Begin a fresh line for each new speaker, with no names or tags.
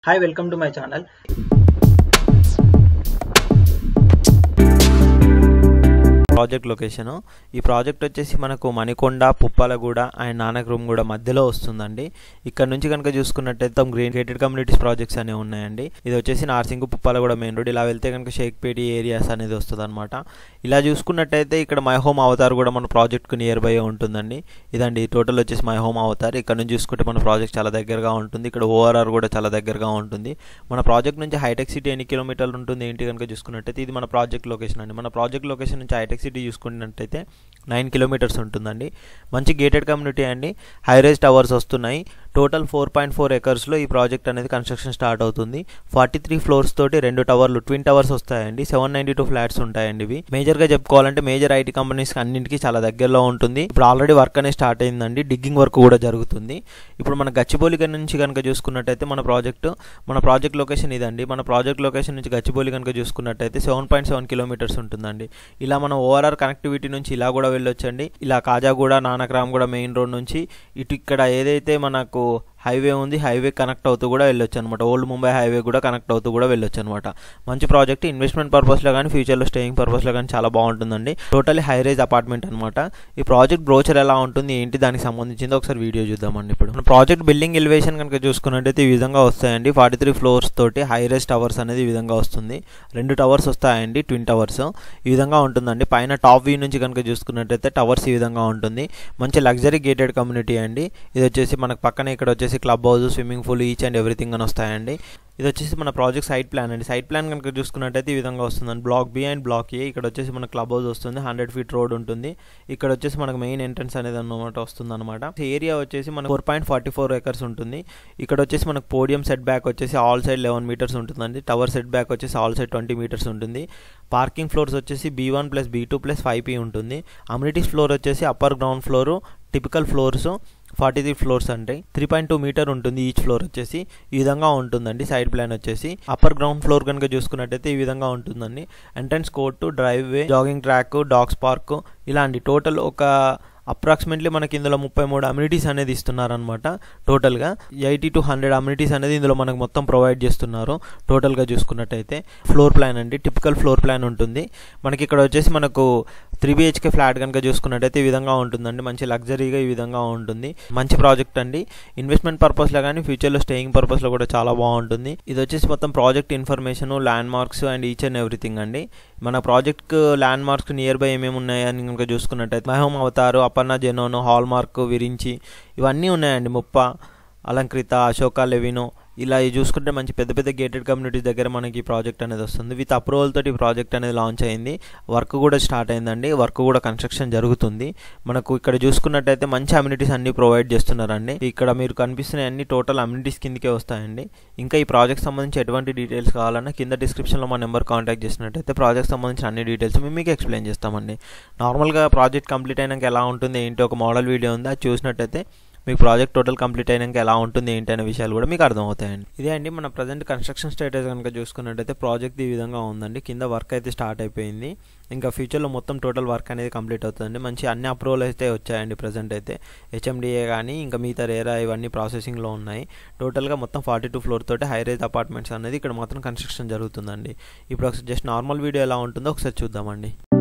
Hi, welcome to my channel.
Project location ఈ project వచ్చేసి మనకు మణికొండ పుప్పాలగూడ అండ్ నానక్రూమ్ మధ్యలో వస్తుందండి ఇక్కడ నుంచి కనుక చూసుకున్నట్టయితే గ్రీన్ గేటెడ్ కమ్యూనిటీస్ ప్రాజెక్ట్స్ అనేవి ఉన్నాయండి ఇది వచ్చేసి నార్సింగ్ పుప్పాలగూడ మెయిన్ రోడ్ ఇలా వెళ్తే కనుక షేక్పేటి ఏరియాస్ అనేది వస్తుంది అనమాట ఇలా చూసుకున్నట్టయితే ఇక్కడ మై హోమ్ అవతార్ కూడా మన ప్రాజెక్ట్కు నియర్ బై ఉంటుందండి ఇదండి టోటల్ వచ్చేసి మై హోమ్ అవతార్ ఇక్కడ నుంచి చూసుకుంటే మన ప్రాజెక్ట్ చాలా దగ్గరగా ఉంటుంది ఇక్కడ ఓఆర్ఆర్ కూడా చాలా దగ్గరగా ఉంటుంది మన ప్రాజెక్ట్ నుంచి హైటెక్ సిటీ ఎన్ని కిలోమీటర్లు ఉంటుంది ఏంటి కనుక చూసుకున్నట్టయితే ఇది మన ప్రాజెక్ట్ లొకేషన్ అండి మన ప్రాజెక్ట్ లొకేషన్ నుంచి హైటెక్ సిటీ చూసుకున్నట్టయితే నైన్ కిలోమీటర్స్ ఉంటుందండి మంచి గేటెడ్ కమ్యూనిటీ అండి హైరేజ్ టవర్స్ వస్తున్నాయి టోటల్ ఫోర్ పాయింట్ ఫోర్ ఎకర్స్లో ఈ ప్రాజెక్ట్ అనేది కన్స్ట్రక్షన్ స్టార్ట్ అవుతుంది ఫార్టీ త్రీ ఫ్లోర్స్ తోటి రెండు టవర్లు ట్విన్ టవర్స్ వస్తాయండి సెవెన్ నైంటీ టూ ఫ్లాట్స్ ఉంటాయండి ఇవి మేజర్గా చెప్పుకోవాలంటే మేజర్ ఐటీ కంపెనీస్ అన్నింటికి చాలా దగ్గరలో ఉంటుంది ఇప్పుడు ఆల్రెడీ వర్క్ అనేది స్టార్ట్ అయిందండి డిగ్గింగ్ వర్క్ కూడా జరుగుతుంది ఇప్పుడు మన గచ్చిబౌలి నుంచి కనుక చూసుకున్నట్టయితే మన ప్రాజెక్ట్ మన ప్రాజెక్ట్ లొకేషన్ ఇదండి మన ప్రాజెక్ట్ లొకేషన్ నుంచి గచ్చిబౌలి కనుక చూసుకున్నట్టయితే సెవెన్ పాయింట్ సెవెన్ కిలోమీటర్స్ ఉంటుందండి ఇలా మనం ఓఆర్ఆర్ కనెక్టివిటీ నుంచి ఇలా కూడా వెళ్ళొచ్చండి ఇలా కాజాగూడ నానక్రామ్ కూడా మెయిన్ రోడ్ నుంచి ఇటు ఇక్కడ ఏదైతే మనకు హైవే ఉంది హైవే కనెక్ట్ అవుతూ కూడా వెళ్ళొచ్చు అనమాట ఓల్డ్ ముంబై హైవే కూడా కనెక్ట్ అవుతూ కూడా వెళ్ళొచ్చు అనమాట మంచి ప్రాజెక్ట్ ఇన్వెస్ట్మెంట్ పర్పస్లో కానీ ఫ్యూచర్లో స్టేయింగ్ పర్పస్లో కానీ చాలా బాగుంటుందండి టోటలీ హై రేజ్ అపార్ట్మెంట్ అనమాట ఈ ప్రాజెక్ట్ బ్రోచర్ ఎలా ఉంటుంది ఏంటి దానికి సంబంధించింది ఒకసారి వీడియో చూద్దామండి ఇప్పుడు మన ప్రాజెక్ట్ బిల్డింగ్ ఎలివేషన్ కనుక చూసుకున్నట్టయితే ఈ విధంగా వస్తాయండి ఫార్టీ త్రీ ఫ్లోర్స్ తోటి హై రేజ్ టవర్స్ అనేది ఈ విధంగా వస్తుంది రెండు టవర్స్ వస్తాయండి ట్విన్ టవర్స్ ఈ విధంగా ఉంటుందండి పైన టాప్ వ్యూ నుంచి కనుక చూసుకున్నట్టయితే టవర్స్ ఈ విధంగా ఉంటుంది మంచి లగ్జరీ గేటెడ్ కమ్యూనిటీ అండి ఇది వచ్చేసి మనకు పక్కన ఇక్కడ వచ్చేసి club house swimming pool each and everything అని వస్తాయండి ఇది వచ్చేసి మన ప్రాజెక్ట్ సైట్ ప్లాన్ అండి సైట్ ప్లాన్ కనుక చూసుకున్నట్టయితే ఈ విధంగా వస్తుందండి block B and block A ఇక్కడ వచ్చేసి మన క్లబ్ హౌస్ వస్తుంది హండ్రెడ్ ఫీట్ రోడ్ ఉంటుంది ఇక్కడ వచ్చేసి మనకు మెయిన్ ఎంట్రన్స్ అనేది అన్నమాట వస్తుంది అనమాట ఏరియా వచ్చేసి మనకు four point forty four acres ఉంటుంది ఇక్కడ వచ్చేసి మనకు పోడియం సెట్ బ్యాక్ వచ్చేసి ఆల్ సైడ్ లెవెన్ మీటర్స్ ఉంటుందండి టవర్ సెట్ బ్యాక్ వచ్చేసి ఆల్ సైడ్ ట్వంటీ మీటర్స్ ఉంటుంది పార్కింగ్ ఫ్లోర్స్ వచ్చేసి B one plus B two plus five P ఉంటుంది అమ్యూనిటీస్ ఫ్లోర్ వచ్చేసి upper ground floor typical floors forty three floors అంటే three point two metre ఉంటుంది each floor వచ్చేసి ఈ విధంగా ఉంటుందండి సైడ్ ప్లాన్ వచ్చేసి అప్పర్ గ్రౌండ్ ఫ్లోర్ కనుక చూసుకున్నట్టయితే ఈ విధంగా ఉంటుందండి entrance court driveway jogging track dogs park ఇలాంటి టోటల్ ఒక అప్రాక్సిమేట్లీ మనకి ఇందులో ముప్పై మూడు అమ్యూనిటీస్ అనేది ఇస్తున్నారనమాట టోటల్గా ఎయిటీ టు హండ్రెడ్ అమ్యూనిటీస్ అనేది ఇందులో మనకు మొత్తం ప్రొవైడ్ చేస్తున్నారు టోటల్గా చూసుకున్నట్టయితే ఫ్లోర్ ప్లాన్ అండి టిపికల్ ఫ్లోర్ ప్లాన్ ఉంటుంది మనకి ఇక్కడ వచ్చేసి మనకు త్రీ బిహెచ్కే ఫ్లాట్ కనుక చూసుకున్నట్టయితే ఈ విధంగా ఉంటుందండి మంచి లగ్జరీగా ఈ విధంగా ఉంటుంది మంచి ప్రాజెక్ట్ అండి ఇన్వెస్ట్మెంట్ పర్పస్లో కానీ ఫ్యూచర్లో స్టేయింగ్ పర్పస్లో కూడా చాలా బాగుంటుంది ఇది వచ్చేసి మొత్తం project information landmarks and each and everything అండి మన project landmarks nearby ఏమేమి ఉన్నాయని కనుక చూసుకున్నట్టయితే My Home Avatar Aparna Zenon Hallmark Virinchi ఇవన్నీ ఉన్నాయండి ముప్ప అలంకృత అశోక లెవినో ఇలా చూసుకుంటే మంచి పెద్ద పెద్ద గేటెడ్ కమ్యూనిటీస్ దగ్గర మనకి ఈ ప్రాజెక్ట్ అనేది వస్తుంది విత్ అప్రూవల్ తోటి ఈ ప్రాజెక్ట్ అనేది లాంచ్ అయింది వర్క్ కూడా స్టార్ట్ అయిందండి వర్క్ కూడా కన్స్ట్రక్షన్ జరుగుతుంది మనకు ఇక్కడ చూసుకున్నట్టయితే మంచి అమ్యూనిటీస్ అన్ని ప్రొవైడ్ చేస్తున్నారండి ఇక్కడ మీరు కనిపిస్తున్న అన్ని టోటల్ అమ్యూనిటీస్ కిందకే వస్తాయండి ఇంకా ఈ ప్రాజెక్ట్ సంబంధించి ఎటువంటి డీటెయిల్స్ కావాలన్నా కింద డిస్క్రిప్షన్లో మా నెంబర్ కాంటాక్ట్ చేసినట్టయితే ప్రాజెక్ట్ సంబంధించిన అన్ని డీటెయిల్స్ మేము మీకు ఎక్స్ప్లెయిన్ చేస్తామండి నార్మల్గా ప్రాజెక్ట్ కంప్లీట్ అయినాక ఎలా ఉంటుంది ఏంటి ఒక మోడల్ వీడియో ఉంది అది చూసినట్టయితే మీకు ప్రాజెక్ట్ టోటల్ కంప్లీట్ అయినాక ఎలా ఉంటుంది ఏంటి అనే విషయాలు కూడా మీకు అర్థమవుతాయండి ఇదే అండి మన ప్రజెంట్ కన్స్ట్రక్షన్ స్టేటస్ కనుక చూసుకున్నట్టయితే ప్రాజెక్ట్ ఈ విధంగా ఉందండి కింద వర్క్ అయితే స్టార్ట్ అయిపోయింది ఇంకా ఫ్యూచర్లో మొత్తం టోటల్ వర్క్ అనేది కంప్లీట్ అవుతుందండి మంచి అన్ని అప్రూవల్ అయితే వచ్చాయండి ప్రజెంట్ అయితే హెచ్ఎండిఏ కానీ ఇంకా మిగతా రేరా ఇవన్నీ ప్రాసెసింగ్లో ఉన్నాయి టోటల్గా మొత్తం ఫార్టీ టూ ఫ్లోర్ తోటి హై రేజ్ అపార్ట్మెంట్స్ అనేది ఇక్కడ మాత్రం కన్స్ట్రక్షన్ జరుగుతుందండి ఇప్పుడు ఒకసారి జస్ట్ నార్మల్ వీడియో ఎలా ఉంటుందో ఒకసారి చూద్దామండి